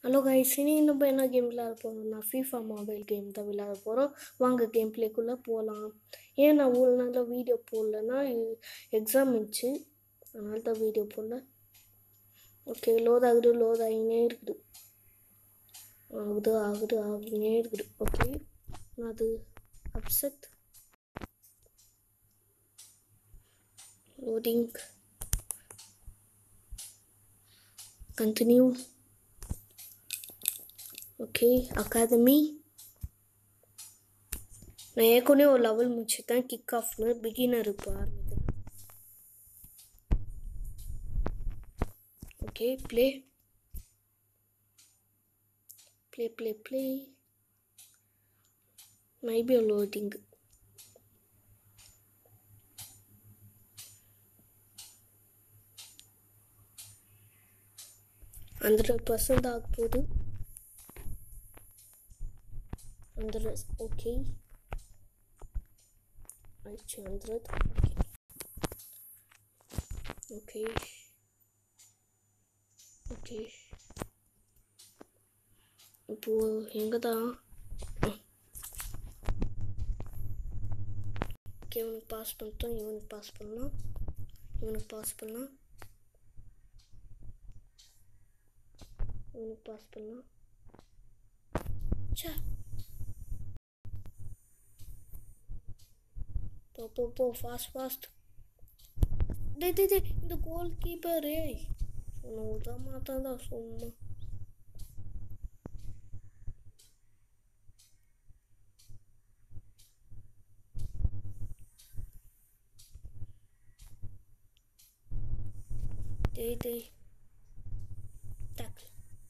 Hello guys இனி நம்ம என்ன கேம் விளையாட போகிறோம்னா ஃபீஃபா மொபைல் கேம் தான் விளையாட போகிறோம் வாங்க கேம் பிளேக்குள்ளே போகலாம் ஏன் நான் ஒரு நாளில் வீடியோ போடலன்னா எக்ஸாம் இருந்துச்சு அதனால தான் வீடியோ போடல ஓகே லோட் ஆகுது லோட் ஆகினே இருக்குது ஆகுது ஆகுது ஆகினே இருக்குது ஓகே நான் அது upset loading continue okay academy நான் ஏற்கனவே ஒரு லெவல் முடிச்சுட்டேன் கிக் ஆஃப்னு பிகினர் இப்போ ஆரம்பிக்கிறேன் okay play play play play maybe loading hundred percent ஆக போகுது ஹண்ட்ரட் ஓகே ஆயிடுச்சு ஹண்ட்ரட் ஓகே ஓகே இப்போ எங்கே தான் ஓகே இவனுக்கு பாஸ் பண்ணிட்டோம் இவனுக்கு பாஸ் பண்ணலாம் இவனுக்கு பாஸ் பண்ணலாம் இவனுக்கு பாஸ் பண்ணலாம் சே போ போ போ ஃபாஸ்ட் ஃபாஸ்ட் டே டே டே இந்த கோல் கீப்பர் ஏய் உன்னை விட மாட்டாதா சும்மா டேய் டேய் டக்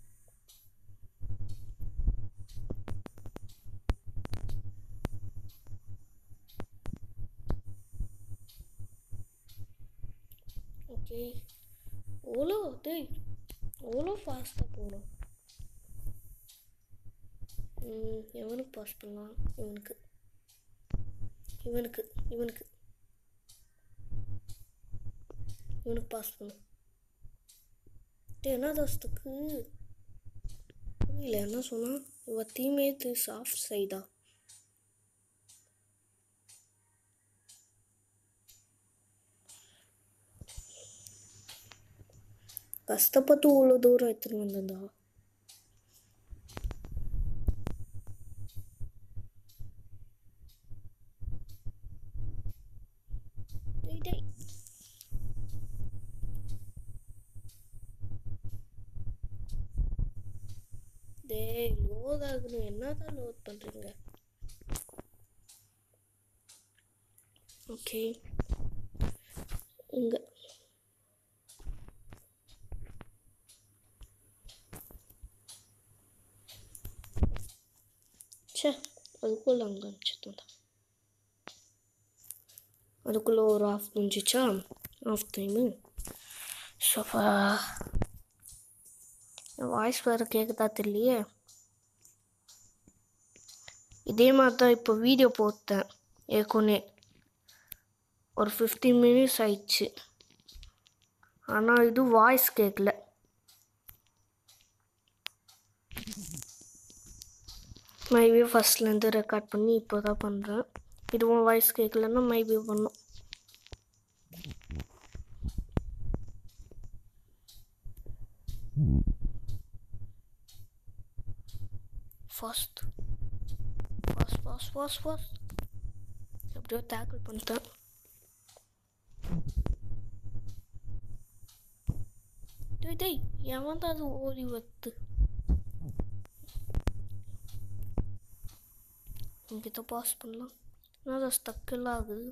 ஓகே எவ்வளோ டேய் எவ்வளோ ஃபாஸ்ட்டாக போகணும் எவனுக்கு பாஸ் பண்ணலாம் இவனுக்கு இவனுக்கு இவனுக்கு இவனுக்கு பாஸ் பண்ணும் டே என்ன தோஸ்துக்கு புரியல என்ன சொன்னா இவ தீமேத்து சாஃப்ட் சைடா கஷ்டப்பட்டு இவ்வளோ தூரம் எடுத்துன்னு வந்ததா டேய் டேய் டேய் லோட் ஆகுது என்னதான் லோட் பண்ணுறீங்க ஓகே இங்கே ச்சே அதுக்குள்ளே அங்கே அனுப்பிச்சிட்டோம்டா அதுக்குள்ளே ஒரு ஆஃப் முடிஞ்சிச்சா ஆஃப் டைமு சஃபா வாய்ஸ் வேறு கேட்குதா தெரியலையே இதே மாதிரி தான் இப்போ வீடியோ போட்டேன் ஏற்கனவே ஒரு ஃபிஃப்டீன் மினிட்ஸ் ஆயிடுச்சு ஆனால் இது வாய்ஸ் கேட்கல மைபி ஃபஸ்ட்லேருந்து ரெக்கார்ட் பண்ணி இப்போ தான் பண்ணுறேன் இதுவும் வாய்ஸ் கேட்கலன்னா மைபி பண்ணும் fast fast fast fast fast எப்படியோ டேக்கிள் பண்ணிட்டேன் டேய் டேய் எவன் தான் அது ஓடி வத்து இங்கிட்ட பாஸ் பண்ணலாம் ஆனால் ஸ்டக்கெல்லாம் ஆகுது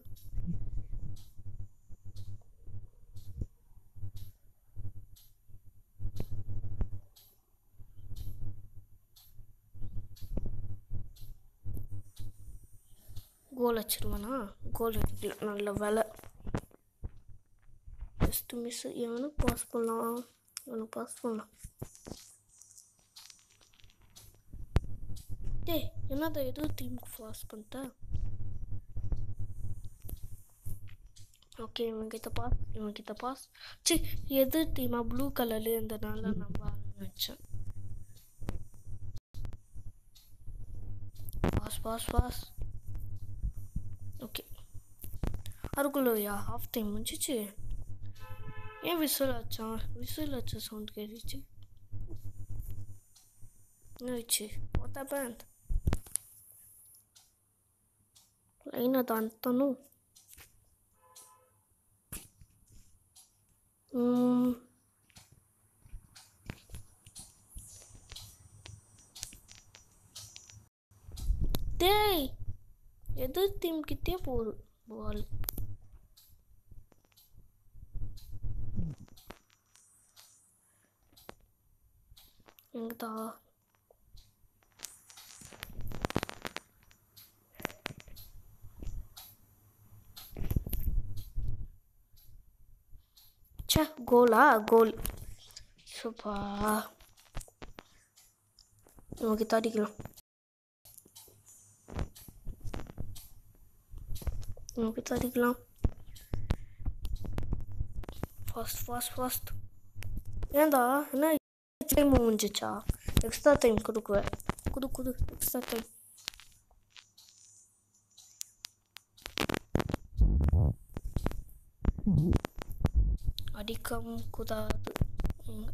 கோல் வச்சிருவானா கோல் வைக்கல நல்ல வேலை ஜஸ்ட் மிஸ் எவனுக்கு பாஸ் பண்ணலாம் இவனுக்கு பாஸ் பண்ணலாம் டேய் என்னடா ஏதோ டீமுக்கு பாஸ் பண்ணிட்டேன் ஓகே இவன்கிட்ட பாஸ் இவன்கிட்ட பாஸ் சி எது டீமா ப்ளூ கலர்ல இருந்தனால நம்ம ஆளுன்னு வச்சேன் பாஸ் பாஸ் ஓகே அதுக்குள்ளயா ஹாஃப் டைம் முடிஞ்சிச்சு ஏன் விசில் வச்சான் விசில் வச்ச சவுண்ட் கேட்டுச்சு என்னாச்சு வாட் ஹேப்பன்ட் லைனை தாண்டணும் ம் டேய் எதிர் டீம் கிட்டே போகுது பால் எங்கதா ச்சே கோலா கோல் சூப்பா நமக்கு தடிக்கலாம் நமக்கு தடிக்கலாம் ஃபாஸ்ட் ஃபாஸ்ட் ஃபாஸ்ட் ஏன்டா என்ன டைம் முடிஞ்சிச்சா எக்ஸ்ட்ரா டைம் கொடுக்குவேன் குடு குடு எக்ஸ்ட்ரா டைம் அடிக்கவும் கூடாது ம்.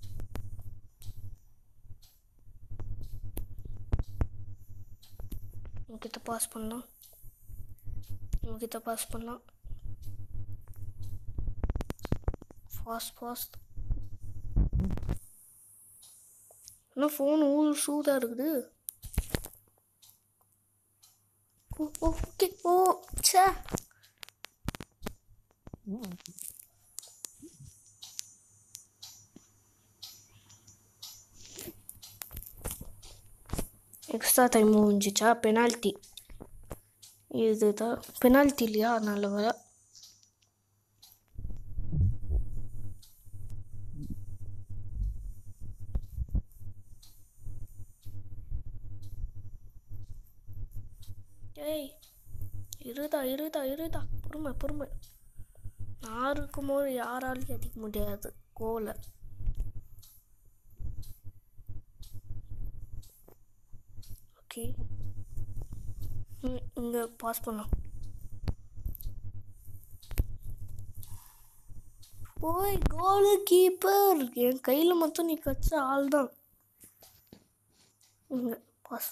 உங்ககிட்ட பாஸ் பண்ணலாம் உங்ககிட்ட பாஸ் பண்ணலாம் ஃபாஸ்ட் ஃபாஸ்ட் இன்னும் ஃபோன் ஊர் சூடாக இருக்குது ஓ ஓகே ஓ ச்சே எக்ஸ்ட்ரா டைம் முடிஞ்சிச்சா பெனால்ட்டி இதுதான் பெனால்ட்டி இல்லையா நல்ல வேலை ஏய் இருதா இருதா இருதா பொறுமை பொறுமை நான் இருக்கும்போது யாராலையும் அடிக்க முடியாது கோலை ஓகே இங்கே பாஸ் பண்ணலாம் ஓய் கோலு கீப்பர் என் கையில் மட்டும் நீ கச்ச ஆள் தான் இங்கே பாஸ்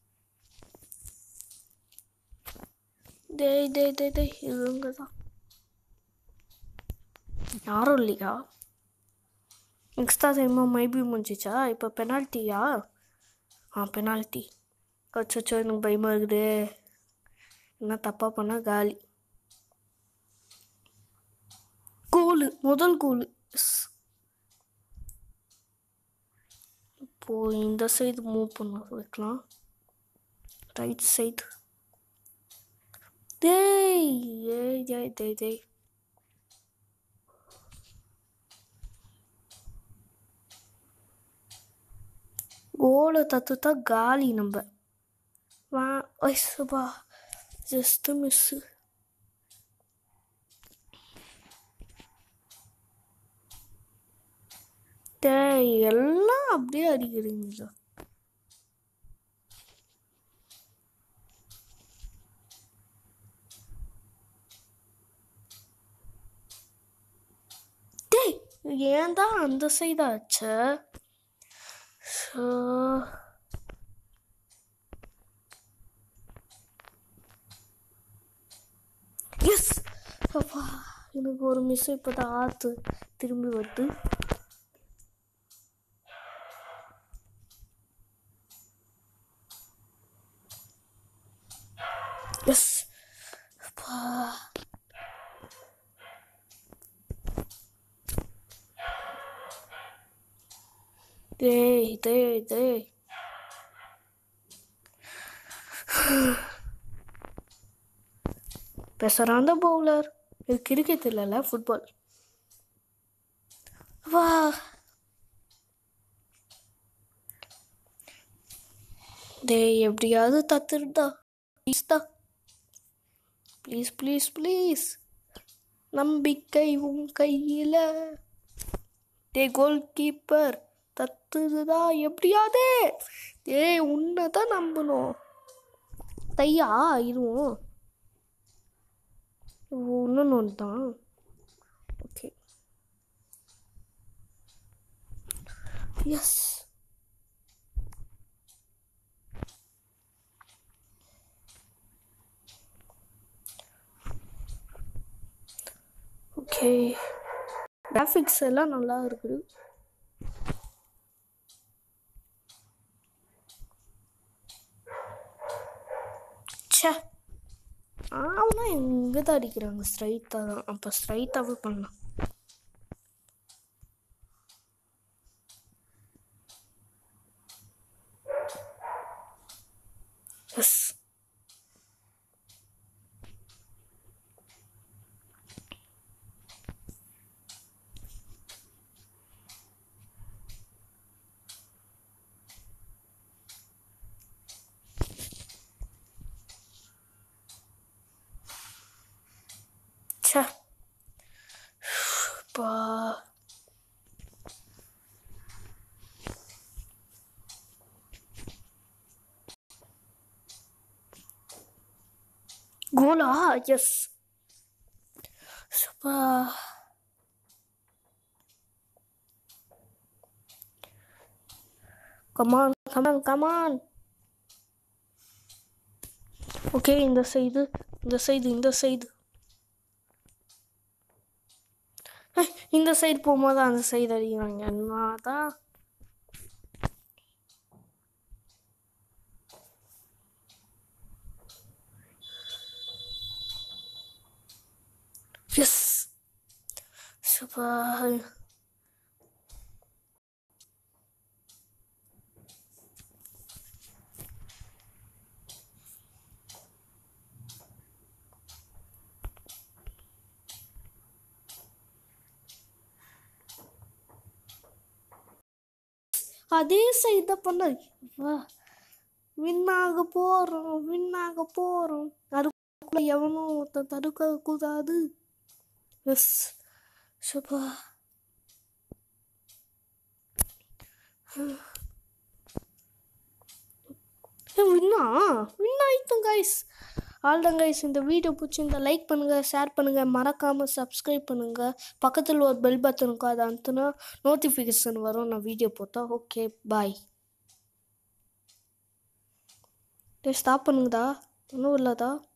டேய் டேய் டேய் டேய் இது இங்கே தான் யாரும் இல்லையா எக்ஸ்ட்ரா டைமாக மைபி முடிஞ்சிச்சா இப்போ பெனால்ட்டியா ஆ பெனால்ட்டி அச்சோ எனக்கு பயமாக இருக்குது என்ன தப்பாக பண்ணால் காலி கோலு முதல் கோலு இப்போ இந்த சைடு மூவ் பண்ண வைக்கலாம் ரைட் சைடு டேய் ஏய் ஏய் டேய் டேய் கோலை தத்துட்டா காலி நம்ம வா ஐசபா ஜஸ்ட் மிஸ்ஸு டேய் எல்லாம் அப்படியே அடிக்கிறீங்க டேய் ஏன் தான் அந்த சைடு ஆச்சு ஸோ எஸ் அப்பா எனக்கு ஒரு மிஸ் இப்போ தான் ஆற்று திரும்பி வருது எஸ் அப்பா டேய் டேய் டேய் பேசுகிறான் பவுலர் இது கிரிக்கெட் இல்லைல்ல ஃபுட்பால் வா டேய் எப்படியாவது தத்துருடா ப்ளீஸ் தான் ப்ளீஸ் ப்ளீஸ் ப்ளீஸ் நம்பிக்கை உன் கையில் டே கோல் கீப்பர் தத்துதுதா எப்படியாவது டேய் உன்னை தான் நம்பணும் தையா இருவோம் இன்னொன்று ஒன்று தான் ஓகே எஸ் ஓகே கிராஃபிக்ஸ் எல்லாம் நல்லா இருக்குது ச்சே அவனா எங்கே தான் அடிக்கிறாங்க ஸ்ட்ரைட்டாக தான் அப்போ ஸ்ட்ரைட்டாகவே பண்ணலாம் எஸ் ச்சே பா கோலா எஸ் சப்பா கமான் கமான் கமான் ஓகே இந்த சைடு இந்த சைடு இந்த சைடு ஏய், இந்த சைடு போகும்போது அந்த சைடு அடிக்கிறாங்க என்னதான் எஸ் சூப்பா அதே சைடு தான் பண்ண வா வின்னாக போகிறோம் வின்னாக போகிறோம் அதுக்குள்ள எவனும் ஒருத்தன் தடுக்க கூடாது எஸ் சூப்பா வின்னா வின் ஆயிட்டோம் கைஸ் ஆல்தான் கைஸ் இந்த வீடியோ பிடிச்சிருந்தா லைக் பண்ணுங்கள் ஷேர் பண்ணுங்கள் மறக்காமல் சப்ஸ்கிரைப் பண்ணுங்கள் பக்கத்தில் ஒரு பெல் பட்டன் இருக்கும் அதை அனுத்துனா நோட்டிஃபிகேஷன் வரும் நான் வீடியோ போட்டா ஓகே பாய் டே ஸ்டாப் பண்ணுங்கடா ஒன்றும் இல்லைதா